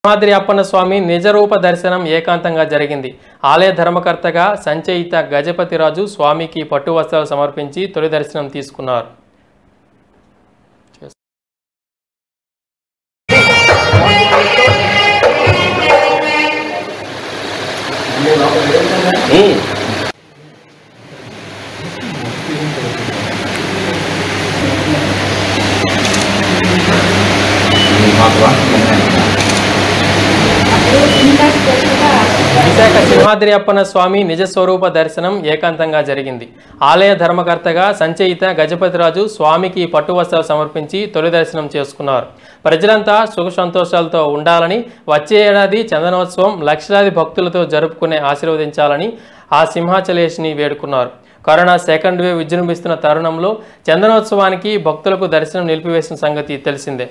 సింహాద్రి అప్పన్న స్వామి నిజరూప దర్శనం ఏకాంతంగా జరిగింది ఆలయ ధర్మకర్తగా సంచయిత గజపతిరాజు స్వామికి పట్టు వస్త్రాలు సమర్పించి తొలి దర్శనం తీసుకున్నారు విశాఖ సింహాద్రి అప్పన్న స్వామి నిజ స్వరూప దర్శనం ఏకాంతంగా జరిగింది ఆలయ ధర్మకర్తగా సంచయిత గజపతిరాజు స్వామికి పట్టు వస్త్రాలు సమర్పించి తొలి దర్శనం చేసుకున్నారు ప్రజలంతా సుఖ సంతోషాలతో ఉండాలని వచ్చే ఏడాది చందనోత్సవం లక్షలాది భక్తులతో జరుపుకునే ఆశీర్వదించాలని ఆ సింహాచలేషిని వేడుకున్నారు కరోనా సెకండ్ వేవ్ విజృంభిస్తున్న తరుణంలో చందనోత్సవానికి భక్తులకు దర్శనం నిలిపివేసిన సంగతి తెలిసిందే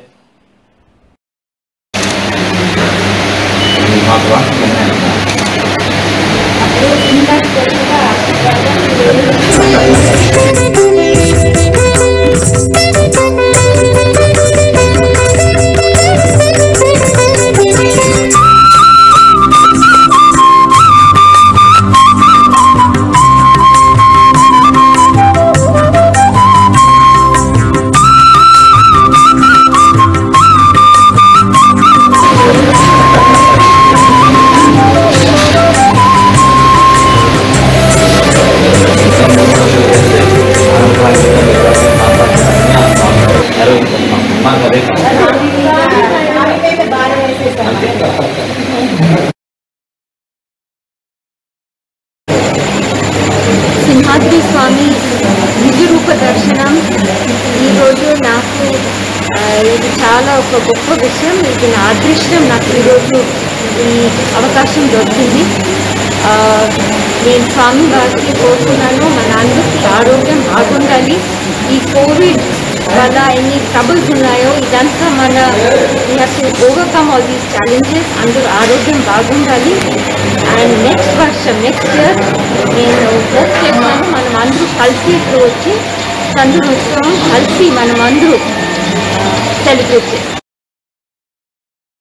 సింహాద్రి స్వామి నిజరూప దర్శనం ఈరోజు నాకు ఆ, ఇది చాలా ఒక గొప్ప విషయం ఇది నా అదృష్టం నాకు ఈరోజు ఈ అవకాశం దొరికింది ఆ, నేను స్వామి వారికి కోరుకున్నాను మా నాన్నకి ఆరోగ్యం బాగుండాలి ఈ కోవిడ్ వల్ల ఎన్ని ట్రబుల్స్ ఉన్నాయో ఇదంతా మన we have to overcome all these challenges అందరూ ఆరోగ్యం బాగుండాలి అండ్ నెక్స్ట్ వర్షం నెక్స్ట్ ఇయర్ నేను హోప్ చేస్తాను మనం అందరూ కలిసి ఇక్కడ వచ్చి చంద్రోత్సవం కలిసి మనం అందరూ సెలబ్రేట్ చేస్తాం